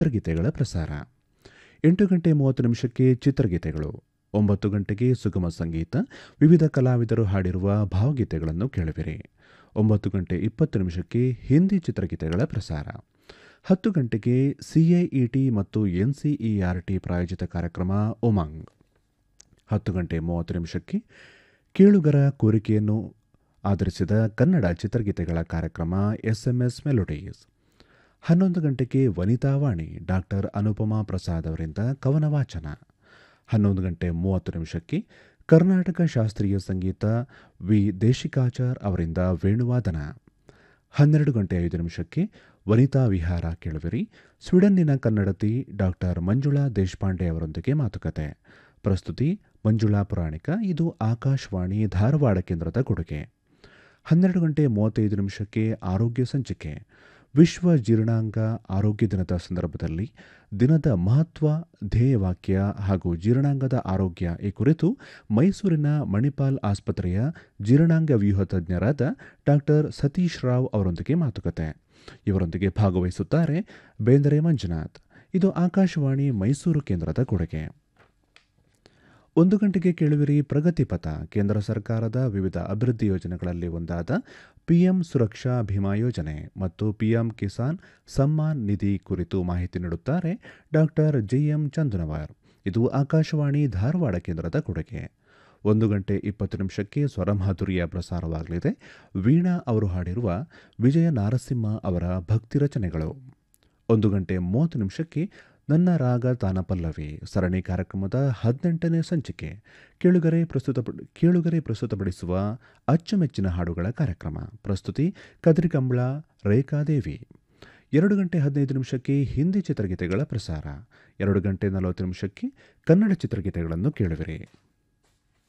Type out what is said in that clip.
ಚಿತ್ರಗೀತೆಗಳ ಪ್ರಸಾರ ಎಂಟು ಗಂಟೆ ಮೂವತ್ತು ನಿಮಿಷಕ್ಕೆ ಚಿತ್ರಗೀತೆಗಳು ಒಂಬತ್ತು ಗಂಟೆಗೆ ಸುಗಮ ಸಂಗೀತ ವಿವಿಧ ಕಲಾವಿದರು ಹಾಡಿರುವ ಭಾವಗೀತೆಗಳನ್ನು ಕೇಳುವಿರಿ ಒಂಬತ್ತು ಗಂಟೆ ಇಪ್ಪತ್ತು ನಿಮಿಷಕ್ಕೆ ಹಿಂದಿ ಚಿತ್ರಗೀತೆಗಳ ಪ್ರಸಾರ ಹತ್ತು ಗಂಟೆಗೆ ಸಿಐಇಟಿ ಮತ್ತು ಎನ್ಸಿಇಆರ್ಟಿ ಪ್ರಾಯೋಜಿತ ಕಾರ್ಯಕ್ರಮ ಉಮಂಗ್ ಹತ್ತು ಗಂಟೆ ಮೂವತ್ತು ನಿಮಿಷಕ್ಕೆ ಕೇಳುಗರ ಕೋರಿಕೆಯನ್ನು ಆಧರಿಸಿದ ಕನ್ನಡ ಚಿತ್ರಗೀತೆಗಳ ಕಾರ್ಯಕ್ರಮ ಎಸ್ಎಂಎಸ್ ಮೆಲೋಡೀಸ್ ಹನ್ನೊಂದು ಗಂಟೆಗೆ ವನಿತಾವಾಣಿ ಡಾಕ್ಟರ್ ಅನುಪಮಾ ಪ್ರಸಾದ್ ಅವರಿಂದ ಕವನ ವಾಚನ ಹನ್ನೊಂದು ಗಂಟೆ ಮೂವತ್ತು ನಿಮಿಷಕ್ಕೆ ಕರ್ನಾಟಕ ಶಾಸ್ತ್ರೀಯ ಸಂಗೀತ ವಿ ದೇಶಿಕಾಚಾರ್ ಅವರಿಂದ ವೇಣುವಾದನ ಹನ್ನೆರಡು ಗಂಟೆ ಐದು ನಿಮಿಷಕ್ಕೆ ವನಿತಾ ವಿಹಾರ ಕೇಳುವಿರಿ ಸ್ವೀಡನ್ನಿನ ಕನ್ನಡತಿ ಡಾಕ್ಟರ್ ಮಂಜುಳಾ ದೇಶಪಾಂಡೆ ಅವರೊಂದಿಗೆ ಮಾತುಕತೆ ಪ್ರಸ್ತುತಿ ಮಂಜುಳಾ ಪುರಾಣಿಕ ಇದು ಆಕಾಶವಾಣಿ ಧಾರವಾಡ ಕೇಂದ್ರದ ಕೊಡುಗೆ ಹನ್ನೆರಡು ಗಂಟೆ ಮೂವತ್ತೈದು ನಿಮಿಷಕ್ಕೆ ಆರೋಗ್ಯ ಸಂಚಿಕೆ ವಿಶ್ವ ಜೀರ್ಣಾಂಗ ಆರೋಗ್ಯ ದಿನದ ಸಂದರ್ಭದಲ್ಲಿ ದಿನದ ಮಹತ್ವ ಧ್ಯೇಯವಾಕ್ಯ ಹಾಗೂ ಜೀರ್ಣಾಂಗದ ಆರೋಗ್ಯ ಈ ಕುರಿತು ಮೈಸೂರಿನ ಮಣಿಪಾಲ್ ಆಸ್ಪತ್ರೆಯ ಜೀರ್ಣಾಂಗ ವ್ಯೂಹ ತಜ್ಞರಾದ ಡಾಕ್ಟರ್ ಸತೀಶ್ ರಾವ್ ಅವರೊಂದಿಗೆ ಮಾತುಕತೆ ಇವರೊಂದಿಗೆ ಭಾಗವಹಿಸುತ್ತಾರೆ ಬೇಂದರೆ ಮಂಜುನಾಥ್ ಇದು ಆಕಾಶವಾಣಿ ಮೈಸೂರು ಕೇಂದ್ರದ ಕೊಡುಗೆ ಒಂದು ಗಂಟೆಗೆ ಕೇಳುವಿರಿ ಪ್ರಗತಿಪಥ ಕೇಂದ್ರ ಸರ್ಕಾರದ ವಿವಿಧ ಅಭಿವೃದ್ಧಿ ಯೋಜನೆಗಳಲ್ಲಿ ಒಂದಾದ ಪಿಎಂ ಸುರಕ್ಷಾ ಭೀಮಾ ಯೋಜನೆ ಮತ್ತು ಪಿಎಂ ಕಿಸಾನ್ ಸಮ್ಮಾನ್ ನಿಧಿ ಕುರಿತು ಮಾಹಿತಿ ನೀಡುತ್ತಾರೆ ಡಾಕ್ಟರ್ ಜಿಎಂ ಚಂದನವರ್ ಇದು ಆಕಾಶವಾಣಿ ಧಾರವಾಡ ಕೇಂದ್ರದ ಕೊಡುಗೆ ಒಂದು ಗಂಟೆ ಇಪ್ಪತ್ತು ನಿಮಿಷಕ್ಕೆ ಸ್ವರಮಾಧುರ್ಯ ಪ್ರಸಾರವಾಗಲಿದೆ ವೀಣಾ ಅವರು ಹಾಡಿರುವ ವಿಜಯ ನಾರಸಿಂಹ ಅವರ ಭಕ್ತಿ ರಚನೆಗಳು ಒಂದು ಗಂಟೆ ಮೂವತ್ತು ನಿಮಿಷಕ್ಕೆ ನನ್ನ ರಾಗ ತಾನಪಲ್ಲವಿ ಸರಣಿ ಕಾರ್ಯಕ್ರಮದ ಹದಿನೆಂಟನೇ ಸಂಚಿಕೆ ಕೇಳುಗರೆ ಪ್ರಸ್ತುತ ಕೇಳುಗರೆ ಪ್ರಸ್ತುತಪಡಿಸುವ ಅಚ್ಚುಮೆಚ್ಚಿನ ಹಾಡುಗಳ ಕಾರ್ಯಕ್ರಮ ಪ್ರಸ್ತುತಿ ಕದ್ರಿಕಂಬಳ ರೇಖಾದೇವಿ ಎರಡು ಗಂಟೆ ಹದಿನೈದು ನಿಮಿಷಕ್ಕೆ ಹಿಂದಿ ಚಿತ್ರಗೀತೆಗಳ ಪ್ರಸಾರ ಎರಡು ಗಂಟೆ ನಲವತ್ತು ನಿಮಿಷಕ್ಕೆ ಕನ್ನಡ ಚಿತ್ರಗೀತೆಗಳನ್ನು ಕೇಳುವಿರಿ